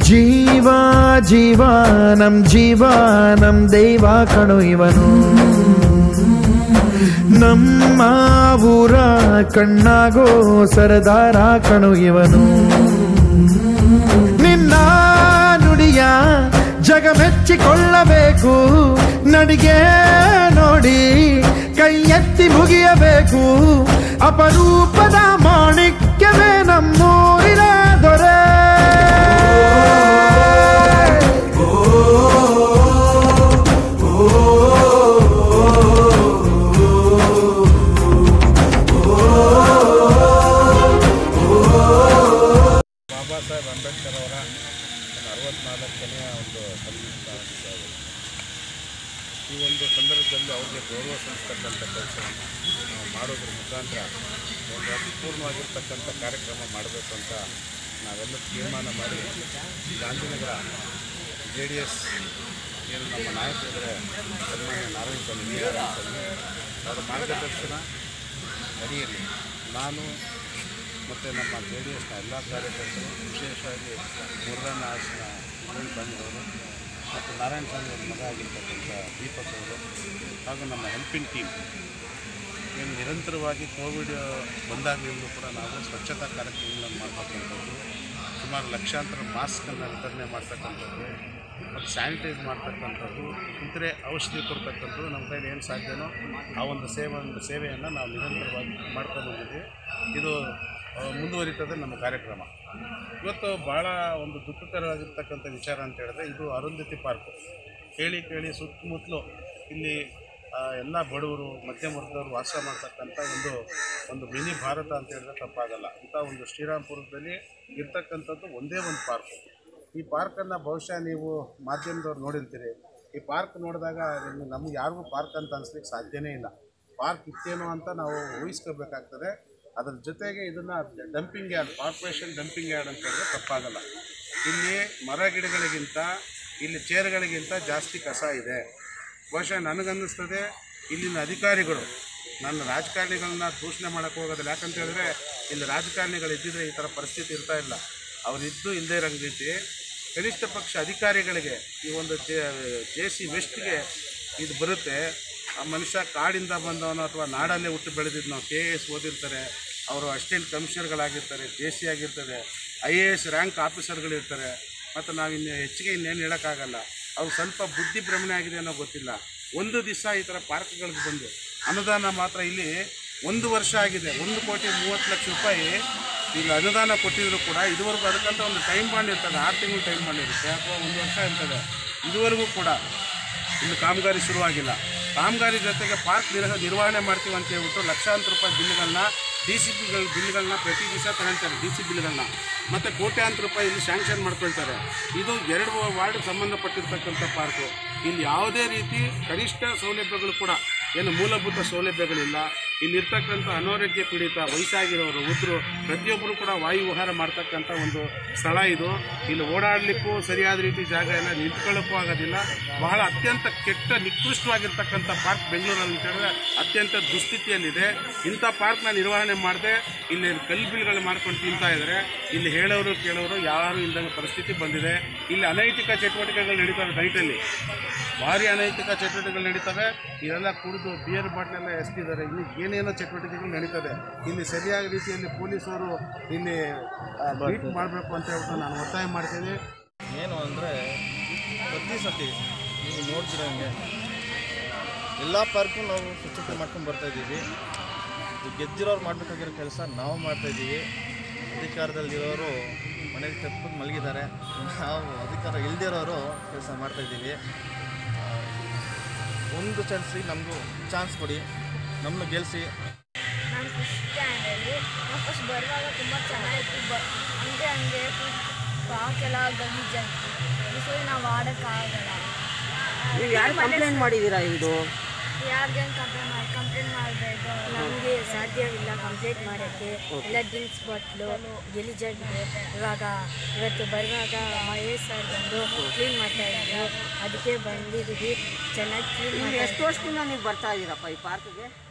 ಜೀವ ಜೀವ ನಮ್ ಜೀವ ನಮ್ ದೈವ ಕಣು ಇವನು ನಮ್ಮ ಊರ ಕಣ್ಣಾಗೋ ಸರದಾರ ಕಣು ಇವನು ನಿನ್ನ ನುಡಿಯ ಜಗ ಮೆಚ್ಚಿಕೊಳ್ಳಬೇಕು ನಡಿಗೆ ನೋಡಿ ಕೈ ಎತ್ತಿ ಮುಗಿಯಬೇಕು ಅಪರೂಪದ ಮಾಣಿಕ್ಯವೇ ನಮ್ಮೂರಿನ ದೊರೆ ಬಾಬಾ ಸಾಹೇಬ್ ಅಂಬೇಡ್ಕರ್ ಅವರ ಅರವತ್ನಾಲ್ಕನೆಯ ಒಂದು ಸಂವಿಧಾನ ಈ ಒಂದು ಸಂದರ್ಭದಲ್ಲಿ ಅವ್ರಿಗೆ ಗೌರವ ಸಲ್ಲಿಸ್ತಕ್ಕಂಥ ಕೆಲಸವನ್ನು ನಾವು ಮಾಡೋದ್ರ ಮುಖಾಂತರ ಒಂದು ಅರ್ಥಪೂರ್ಣವಾಗಿರ್ತಕ್ಕಂಥ ಕಾರ್ಯಕ್ರಮ ಮಾಡಬೇಕು ಅಂತ ನಾವೆಲ್ಲ ತೀರ್ಮಾನ ಮಾಡಿ ಗಾಂಧಿನಗರ ಜೆ ಡಿ ಎಸ್ ಏನು ನಮ್ಮ ನಾಯಕರಿದ್ದಾರೆ ಸನ್ಮಾನ್ಯ ನಾರಾಯಣ ಸ್ವಾಮಿ ವಿ ನಾರಾಯಣ ಸ್ವಾಮಿ ಅವರ ಮಾರ್ಗದರ್ಶನ ಅಡಿಯಲ್ಲಿ ನಾನು ಮತ್ತು ನಮ್ಮ ಜೆ ಡಿ ಎಸ್ನ ಎಲ್ಲ ಕಾರ್ಯಕರ್ತರು ವಿಶೇಷವಾಗಿ ಮುರುಘನ್ನ ಹಾಸನ ಮುರುಘನ್ ಸ್ವಾಮಿಯವರು ಮತ್ತು ನಾರಾಯಣ ಸ್ವಾಮಿ ಅವರ ಮಗ ಆಗಿರ್ತಕ್ಕಂಥ ದೀಪಕ್ ಅವರು ಹಾಗೂ ನಮ್ಮ ಹೆಲ್ಪಿಂಗ್ ಟೀಮ್ ಏನು ನಿರಂತರವಾಗಿ ಕೋವಿಡ್ ಬಂದಾಗಲಿಂದಲೂ ಕೂಡ ನಾವು ಸ್ವಚ್ಛತಾ ಕಾರ್ಯಕ್ರಮಗಳನ್ನು ಮಾಡ್ತಕ್ಕಂಥದ್ದು ಸುಮಾರು ಲಕ್ಷಾಂತರ ಮಾಸ್ಕನ್ನು ವಿತರಣೆ ಮಾಡ್ತಕ್ಕಂಥದ್ದು ಮತ್ತು ಸ್ಯಾನಿಟೈಸ್ ಮಾಡ್ತಕ್ಕಂಥದ್ದು ಇತರೆ ಔಷಧಿ ಕೊಡ್ತಕ್ಕಂಥದ್ದು ನಮ್ಮ ಕೈಲಿ ಏನು ಸಾಧ್ಯನೋ ಆ ಒಂದು ಸೇವೆ ಸೇವೆಯನ್ನು ನಾವು ನಿರಂತರವಾಗಿ ಮಾಡ್ಕೊಂಡು ಬಂದಿದ್ದೀವಿ ಇದು ಆ, ಮುಂದುವರಿತದೆ ನಮ್ಮ ಕಾರ್ಯಕ್ರಮ ಇವತ್ತು ಭಾಳ ಒಂದು ದುಃಖಕರವಾಗಿರ್ತಕ್ಕಂಥ ವಿಚಾರ ಅಂತ ಹೇಳಿದ್ರೆ ಇದು ಅರುಂಧತಿ ಪಾರ್ಕು ಕೇಳಿ ಕೇಳಿ ಸುತ್ತಮುತ್ತಲು ಇಲ್ಲಿ ಎಲ್ಲ ಬಡವರು ಮಧ್ಯಮ ವರ್ಗದವರು ವಾಸ ಮಾಡ್ತಕ್ಕಂಥ ಒಂದು ಒಂದು ಮಿನಿ ಭಾರತ ಅಂತ ಹೇಳಿದ್ರೆ ತಪ್ಪಾಗಲ್ಲ ಇಂಥ ಒಂದು ಶ್ರೀರಾಮ್ಪುರದಲ್ಲಿ ಇರ್ತಕ್ಕಂಥದ್ದು ಒಂದೇ ಒಂದು ಪಾರ್ಕು ಈ ಪಾರ್ಕನ್ನು ಬಹುಶಃ ನೀವು ಮಾಧ್ಯಮದವ್ರು ನೋಡಿರ್ತೀರಿ ಈ ಪಾರ್ಕ್ ನೋಡಿದಾಗ ನಿಮ್ಗೆ ನಮ್ಗೆ ಯಾರಿಗೂ ಪಾರ್ಕ್ ಅಂತ ಅನ್ಸ್ಲಿಕ್ಕೆ ಸಾಧ್ಯನೇ ಇಲ್ಲ ಪಾರ್ಕ್ ಇತ್ತೇನೋ ಅಂತ ನಾವು ಊಹಿಸ್ಕೋಬೇಕಾಗ್ತದೆ ಅದ್ರ ಜೊತೆಗೆ ಇದನ್ನು dumping yard corporation dumping yard ಅಂತ ಹೇಳಿದ್ರೆ ತಪ್ಪಾಗಲ್ಲ ಇಲ್ಲಿ ಮರ ಗಿಡಗಳಿಗಿಂತ ಇಲ್ಲಿ ಚೇರ್ಗಳಿಗಿಂತ ಜಾಸ್ತಿ ಕಸ ಇದೆ ಬಹುಶಃ ನನಗನ್ನಿಸ್ತದೆ ಇಲ್ಲಿನ ಅಧಿಕಾರಿಗಳು ನನ್ನ ರಾಜಕಾರಣಿಗಳನ್ನ ದೂಷಣೆ ಮಾಡೋಕ್ಕೆ ಹೋಗೋದಿಲ್ಲ ಯಾಕಂತ ಹೇಳಿದ್ರೆ ಇಲ್ಲಿ ರಾಜಕಾರಣಿಗಳು ಇದ್ದಿದ್ರೆ ಈ ಥರ ಪರಿಸ್ಥಿತಿ ಇರ್ತಾ ಇಲ್ಲ ಅವರಿದ್ದು ಇಲ್ಲದೇ ಇರೋ ರೀತಿ ಕನಿಷ್ಠ ಪಕ್ಷ ಅಧಿಕಾರಿಗಳಿಗೆ ಈ ಒಂದು ಜೆ ಸಿ ವೆಸ್ಟ್ಗೆ ಇದು ಬರುತ್ತೆ ಆ ಮನುಷ್ಯ ಕಾಡಿಂದ ಬಂದವನು ಅಥವಾ ನಾಡಲ್ಲೇ ಹುಟ್ಟು ಬೆಳೆದಿದ್ದು ನಾವು ಕೆ ಎ ಎಸ್ ಓದಿರ್ತಾರೆ ಅವರು ಅಸಿಸ್ಟೆಂಟ್ ಕಮಿಷನರ್ಗಳಾಗಿರ್ತಾರೆ ಜೆ ಸಿ ಆಗಿರ್ತದೆ ಐ ಎ ಎಸ್ ರ್ಯಾಂಕ್ ಆಫೀಸರ್ಗಳಿರ್ತಾರೆ ಮತ್ತು ನಾವು ಇನ್ನು ಹೆಚ್ಚಿಗೆ ಇನ್ನೇನು ಹೇಳೋಕ್ಕಾಗಲ್ಲ ಅವ್ರು ಸ್ವಲ್ಪ ಬುದ್ಧಿ ಭ್ರಮಣೆ ಆಗಿದೆ ಅನ್ನೋ ಗೊತ್ತಿಲ್ಲ ಒಂದು ದಿವಸ ಈ ಥರ ಪಾರ್ಕ್ಗಳಿಗೆ ಬಂದು ಅನುದಾನ ಮಾತ್ರ ಇಲ್ಲಿ ಒಂದು ವರ್ಷ ಆಗಿದೆ ಒಂದು ಕೋಟಿ ಮೂವತ್ತು ಲಕ್ಷ ರೂಪಾಯಿ ಇಲ್ಲಿ ಅನುದಾನ ಕೊಟ್ಟಿದ್ರು ಕೂಡ ಇದುವರೆಗೂ ಅದಕ್ಕಂತ ಒಂದು ಟೈಮ್ ಬಾಂಡ್ ಇರ್ತದೆ ಆರು ತಿಂಗಳು ಟೈಮ್ ಬಾಂಡ್ ಇರುತ್ತೆ ಅಥವಾ ಒಂದು ವರ್ಷ ಇರ್ತದೆ ಇದುವರೆಗೂ ಕೂಡ ಇನ್ನು ಕಾಮಗಾರಿ ಶುರುವಾಗಿಲ್ಲ ಕಾಮಗಾರಿ ಜೊತೆಗೆ ಪಾರ್ಕ್ ನಿರ್ ನಿರ್ವಹಣೆ ಮಾಡ್ತೀವಿ ಅಂತ ಹೇಳ್ಬಿಟ್ಟು ಲಕ್ಷಾಂತರ ರೂಪಾಯಿ ಬಿಲ್ಗಳನ್ನ ಡಿ ಸಿ ಪಿಗಳ ಬಿಲ್ಗಳನ್ನ ಪ್ರತಿ ದಿವಸ ತಗೊಳ್ತಾರೆ ಡಿ ಸಿ ಬಿಲ್ಗಳನ್ನ ಮತ್ತು ಕೋಟ್ಯಾಂತರ ರೂಪಾಯಿ ಇಲ್ಲಿ ಸ್ಯಾಂಕ್ಷನ್ ಮಾಡ್ಕೊಳ್ತಾರೆ ಇದು ಎರಡು ವಾರ್ಡ್ ಸಂಬಂಧಪಟ್ಟಿರ್ತಕ್ಕಂಥ ಪಾರ್ಕು ಇಲ್ಲಿ ಯಾವುದೇ ರೀತಿ ಕನಿಷ್ಠ ಸೌಲಭ್ಯಗಳು ಕೂಡ ಏನು ಮೂಲಭೂತ ಸೌಲಭ್ಯಗಳಿಲ್ಲ ಇಲ್ಲಿರ್ತಕ್ಕಂಥ ಅನಾರೋಗ್ಯ ಪೀಡಿತ ವಯಸ್ಸಾಗಿರೋರು ವೃದ್ಧರು ಪ್ರತಿಯೊಬ್ಬರು ಕೂಡ ವಾಯು ವಿಹಾರ ಮಾಡ್ತಕ್ಕಂಥ ಒಂದು ಸ್ಥಳ ಇದು ಇಲ್ಲಿ ಓಡಾಡಲಿಕ್ಕೂ ಸರಿಯಾದ ರೀತಿ ಜಾಗ ಇಲ್ಲ ನಿಂತ್ಕೊಳ್ಳೋಕ್ಕೂ ಆಗೋದಿಲ್ಲ ಬಹಳ ಅತ್ಯಂತ ಕೆಟ್ಟ ನಿಕೃಷ್ಟವಾಗಿರ್ತಕ್ಕಂಥ ಪಾರ್ಕ್ ಬೆಂಗಳೂರಲ್ಲಿ ಅಂತ ಹೇಳಿದ್ರೆ ಅತ್ಯಂತ ದುಸ್ಥಿತಿಯಲ್ಲಿದೆ ಇಂಥ ಪಾರ್ಕ್ನ ನಿರ್ವಹಣೆ ಮಾಡದೆ ಇಲ್ಲಿ ಕಲ್ಬಿಲ್ಗಳು ಮಾಡ್ಕೊಂಡು ತಿಂತಾ ಇದ್ದಾರೆ ಇಲ್ಲಿ ಹೇಳೋರು ಕೇಳೋರು ಯಾರು ಇಲ್ಲದ ಪರಿಸ್ಥಿತಿ ಬಂದಿದೆ ಇಲ್ಲಿ ಅನೈತಿಕ ಚಟುವಟಿಕೆಗಳು ನಡೀತವೆ ನೈಟಲ್ಲಿ ಭಾರಿ ಅನೈತಿಕ ಚಟುವಟಿಕೆಗಳು ನಡೀತವೆ ಇದೆಲ್ಲ ಕುಡಿದು ಬಿಯರ್ ಬಾಟ್ಲೆಲ್ಲ ಎಸ್ತಿದ್ದಾರೆ ಇಲ್ಲಿ ಏನೇನೋ ಚಟುವಟಿಕೆಗಳು ನಡೀತದೆ ಇಲ್ಲಿ ಸರಿಯಾದ ರೀತಿಯಲ್ಲಿ ಪೊಲೀಸರು ಇಲ್ಲಿ ಬೀಟ್ ಮಾಡಬೇಕು ಅಂತ ಹೇಳ್ಬಿಟ್ಟು ನಾನು ಒತ್ತಾಯ ಮಾಡ್ತೀನಿ ಏನು ಅಂದರೆ ಪ್ರತಿ ಸತಿ ನೀವು ನೋಡ್ತಿರಂಗೆ ಎಲ್ಲ ಪಾರ್ಕು ನಾವು ಸ್ವಚ್ಛತೆ ಮಾಡ್ಕೊಂಡು ಬರ್ತಾ ಇದ್ದೀವಿ ಇದು ಗೆದ್ದಿರೋರು ಮಾಡಬೇಕಾಗಿರೋ ಕೆಲಸ ನಾವು ಮಾಡ್ತಾ ಇದ್ದೀವಿ ಅಧಿಕಾರದಲ್ಲಿರೋರು ಮನೇಲಿ ತೆಪ್ಪಿಗೆ ಮಲಗಿದ್ದಾರೆ ನಾವು ಅಧಿಕಾರ ಇಲ್ದಿರೋರು ಕೆಲಸ ಮಾಡ್ತಾ ಇದ್ದೀವಿ ಆ, ಒಂದು ಚಾನ್ಸಿ ನಮಗೂ ಚಾನ್ಸ್ ಕೊಡಿ ನಮ್ಮನ್ನು ಗೆಲ್ಲಿಸಿ ನಾನು ಫಸ್ಟ್ ಸ್ಟ್ಯಾಂಡಲ್ಲಿ ನಾವು ಫಸ್ಟ್ ಬರುವಾಗ ತುಂಬ ಚೆನ್ನಾಗಿತ್ತು ಬ ಹಂಗೆ ಹಂಗೆ ಪಾಕೆಲ್ಲ ಗಲೀಜಾಯಿತು ಈ ಸರಿ ನಾವು ಆಡೋಕ್ಕಾಗಲ್ಲ ನೀವು ಯಾರು ಕಂಪ್ಲೇಂಟ್ ಮಾಡಿದ್ದೀರಾ ಇದು ಯಾರಿಗೆ ಕಂಪ್ಲೇಂಟ್ ಮಾಡಿ ಕಂಪ್ಲೇಂಟ್ ಮಾಡಬೇಕು ನಮಗೆ ಸಾಧ್ಯವಿಲ್ಲ ಕಂಪ್ಲೇಂಟ್ ಮಾಡೋಕ್ಕೆ ಎಲ್ಲ ಡ್ರಿಂಕ್ಸ್ ಬಾಟ್ಲು ಗಲೀಜಾಗಿದೆ ಇವಾಗ ಇವತ್ತು ಬರುವಾಗ ಮಹೇಶ್ ಸರ್ ಬಂದು ಕ್ಲೀನ್ ಮಾಡ್ತಾ ಇದ್ರು ಅದಕ್ಕೆ ಬಂದಿದ್ದೀವಿ ಚೆನ್ನಾಗಿ ಕ್ಲೀನ್ ನೀವು ಮಾಡ್ತಾ ಎಷ್ಟು ವರ್ಷದಿಂದ ನೀವು ಬರ್ತಾ ಇದ್ದೀರಪ್ಪ ಈ ಪಾರ್ಕ್ಗೆ